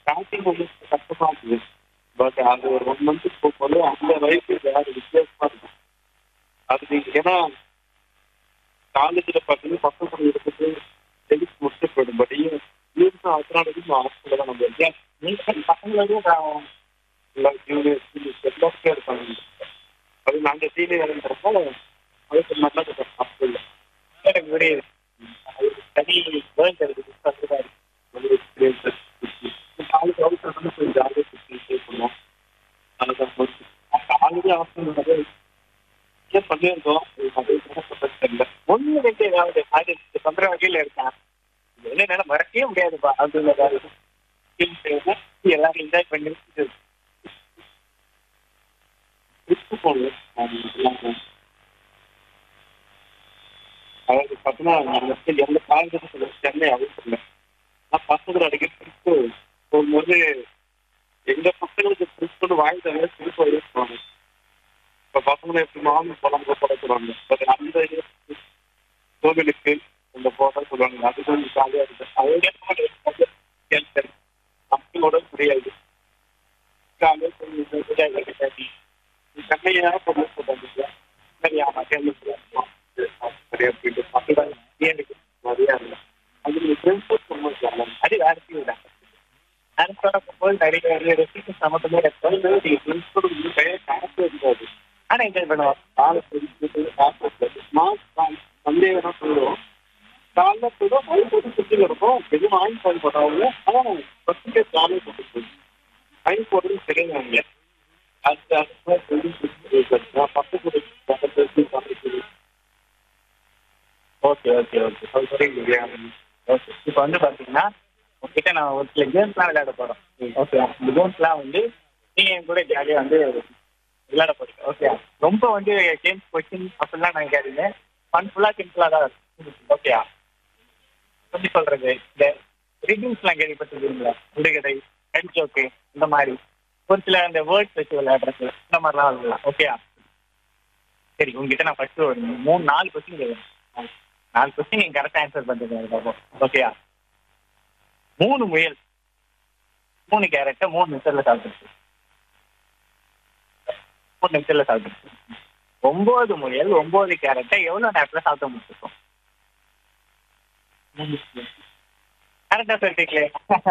Starting வந்து கஷ்டமா இருந்தது பட் அது ஒரு ஒன் மந்த்துக்கு போகும்போது அந்த வயசு வேற வித்தியாசமா இருக்கும் அது நீங்க ஏன்னா காலேஜில் பார்த்தீங்கன்னா பசங்க இருக்குது டெலிஸ் முடிச்சு போயிடும் பட் ஈவன் அதனால நம்ம ஹாஸ்டலில் தான் நம்ம ஏன் நீங்க பசங்களோட இல்லை ஜூனியர் சீனியர்ஸ் எல்லாருமே இருப்பாங்க அது நாங்கள் சீனியர்ன்றப்போ அதுக்கு நல்லா இருக்கும் ஹாஸ்டலில் எனக்கு புரியுது அது தனி வேர்ல்ட் இருக்குது அதுதான் இருக்கு. ஒரு experience. காலேஜ் அவுட் வந்து கொஞ்சம் ஜாலியாக சுற்றி ஸ்டே பண்ணுவோம் அதுதான் காலேஜ் ஹாஸ்டல் ஏன் பண்ணியிருந்தோம் அது சொல்றது தெரியல ஒண்ணு ரெண்டு ஏதாவது அது பண்ற வகையில இருக்கேன் என்ன மறக்கவே முடியாதுப்பா அது எல்லாரும் என்ஜாய் பண்ணி ட்ரிப்பு போகணும் அதாவது பார்த்தீங்கன்னா நம்ம எந்த காலேஜும் சொல்ல சென்னை அவுட் இல்லை நான் பசங்க அடிக்கடி ட்ரிப்பு போகும்போது எங்க பசங்களுக்கு ட்ரிப்புன்னு வாங்கி தரவே ட்ரிப் போவாங்க இப்போ பசங்களை எப்படி மாமி குழம்பு போட சொல்லுவாங்க பட் அந்த இது கோவிலுக்கு இந்த போட சொல்லுவாங்க அது கொஞ்சம் ஜாலியாக இருக்கு அதோட கேள்வி மக்களோட புரியாது காலையில் கொஞ்சம் சென்னையா பொண்ணு சொல்றாங்க சரி ஆமா கேள்வி சரி அப்படின்ட்டு அப்படிதான் எனக்கு நிறையா இல்லை அது நீங்க ஃப்ரெண்ட்ஸ் சொல்லுங்க அது வேற இல்லை ஃப்ரெண்ட்ஸோட போகும்போது நிறைய நிறைய ரெசிபி சம்மந்தமே இருக்கும் நீங்க ஃப்ரெண்ட்ஸோட கையை காசு இருக்காது ஆனா என்ஜாய் பண்ணுவோம் காலை மாஸ் சந்தேகம் தான் சொல்லுவோம் காலைல கூட மழை போட்டு சுற்றில இருக்கும் எதுவும் ஆயின் பால் போட்டாங்க ஆனால் ஃபஸ்ட்டு ஜாலியாக போட்டு போகுது ஆயின் போடுறது தெரியாங்க அது அது பக்கத்து பக்கத்து ஓகே ஓகே ஓகே ஓகே இப்போ வந்து பார்த்தீங்கன்னா உங்ககிட்ட நான் ஒரு சில கேம்ஸ்லாம் விளையாட போகிறோம் ஓகே இந்த கேம்ஸ்லாம் வந்து நீங்கள் என் கூட ஜாலியாக வந்து விளையாட போறீங்க ஓகே ரொம்ப வந்து கேம்ஸ் கொஸ்டின் அப்படிலாம் நினைக்காதீங்க ஃபன் ஃபுல்லாக சிம்பிளாக தான் இருக்கும் ஓகேயா எப்படி சொல்றது இந்த ரிவ்யூஸ்லாம் கேள்விப்பட்டிருக்கீங்களா உடுகதை ஹெட் ஜோக்கு இந்த மாதிரி ஒரு சில அந்த வேர்ட்ஸ் வச்சு விளையாடுறது இந்த மாதிரிலாம் விளையாடலாம் ஓகேயா சரி உங்ககிட்ட நான் ஃபர்ஸ்ட் ஒரு மூணு நாலு கொஸ்டின் கேட்குறேன் நாலு கொஸ்டின் நீங்கள் கரெக்டாக ஆன்சர் பண்ணுறீங்க ஓகேயா மூணு முயல் மூணு கேரட்டை மூணு நிமிஷத்தில் சாப்பிட்டுருச்சு மூணு நிமிஷத்தில் சாப்பிட்டுருச்சு ஒன்பது முயல் ஒன்பது கேரட்டை எவ்வளோ நேரத்தில் சாப்பிட முடிச்சிருக்கோம் கரெக்டாக சொல்லிட்டீங்களே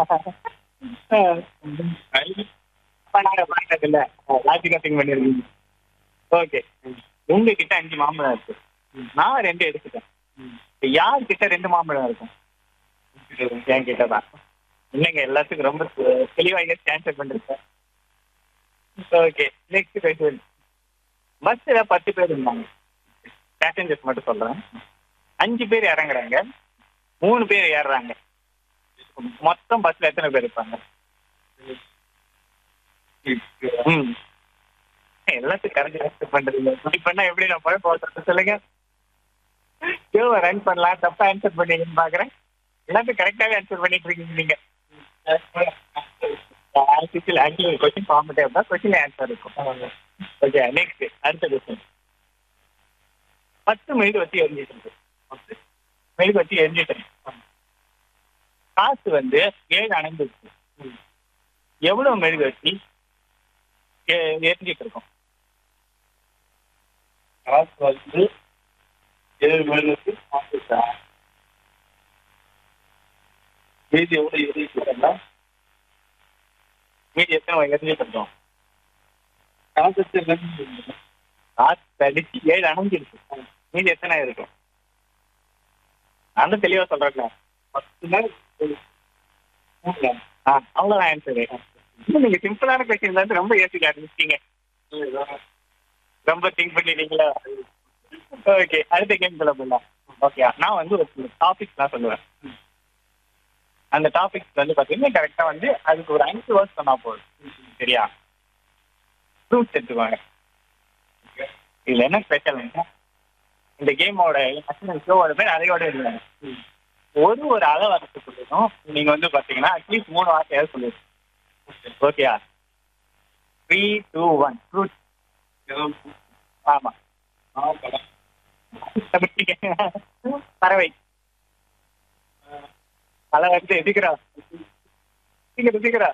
பண்ணதில்ல லாஜிக்கா திங்க் பண்ணிருக்கீங்க ஓகே உங்ககிட்ட அஞ்சு மாம்பழம் இருக்கு நான் ரெண்டு எடுத்துட்டேன் இப்ப யார் கிட்ட ரெண்டு மாம்பழம் இருக்கும் என் கிட்ட தான் இல்லைங்க எல்லாத்துக்கும் ரொம்ப தெளிவாக ஆன்சர் பண்ணிருக்கேன் ஓகே நெக்ஸ்ட் கொஸ்டின் பஸ்ல பத்து பேர் இருந்தாங்க பேசஞ்சர்ஸ் மட்டும் சொல்றேன் அஞ்சு பேர் இறங்குறாங்க மூணு பேர் ஏறுறாங்க மொத்தம் பஸ்ல எத்தனை பேர் இருப்பாங்க ம் எல்லாத்துக்கும் கரெக்ட் ஆன்சர் பண்றீங்க இப்படி பண்ணா எப்படி நான் பழம் போகிறது சொல்லுங்க ஷோவை ரன் பண்ணலாம் தப்பா ஆன்சர் பண்ணீங்கன்னு பாக்குறேன் எல்லாத்தையும் கரெக்டாவே ஆன்சர் பண்ணிட்டு இருக்கீங்க நீங்க ஆக்சுவலி ஆக்சுவலி கொஸ்டின் ஃபார்மேட்டிவ் தான் கொஸ்டின் ஆன்சர் இருக்கும் ஓகே நெக்ஸ்ட் அடுத்த கொஸ்டின் பத்து மெழுகு வச்சு எரிஞ்சிட்டு இருக்கு மெழுகு வச்சு எரிஞ்சிட்டு இருக்கு காசு வந்து ஏழு அணைந்துருச்சு எவ்வளவு மெழுகு வச்சு எ- எரிஞ்சிட்டு இருக்கும் காசு வந்து ஏழு மெழுகு மீதி எவ்வளவு எரிஞ்சிட்டு இருக்கா மீதி எத்தனை எரிஞ்சிட்டு இருக்கோம் காசு காசு அடிச்சு ஏழு அணைஞ்சிருக்கு மீதி எத்தனை இருக்கும் நான் தெளிவா சொல்றேன் பத்து நாள் ஆ அவ்வளோதான் ஆன்சரு இன்னும் நீங்க சிம்பிளான கொஸ்டின் வந்து ரொம்ப யோசிக்க ஆரம்பிச்சிட்டீங்க ரொம்ப திங்க் பண்ணிட்டீங்களா ஓகே அடுத்த கேம் சொல்லலாம் ஓகே நான் வந்து ஒரு டாபிக்ஸ் தான் சொல்லுவேன் அந்த டாபிக்ஸ் வந்து பார்த்தீங்கன்னா கரெக்டாக வந்து அதுக்கு ஒரு அஞ்சு வேர்ட்ஸ் சொன்னா போதும் சரியா ஃப்ரூட்ஸ் எடுத்துக்குவாங்க இதுல என்ன ஸ்பெஷல்னா இந்த கேமோட நேஷனல் ஷோவோட பேர் அதையோட இல்லை ஒரு ஒரு அளவு வரத்துக்குள்ளதும் நீங்க வந்து பாத்தீங்கன்னா அட்லீஸ்ட் மூணு வார்த்தையாவது சொல்லுங்க ஓகேயா த்ரீ டூ ஒன் ஃப்ரூட் ஆமா பறவை பல வந்து எதுக்குறா சீக்கிரம் சீக்கிரம்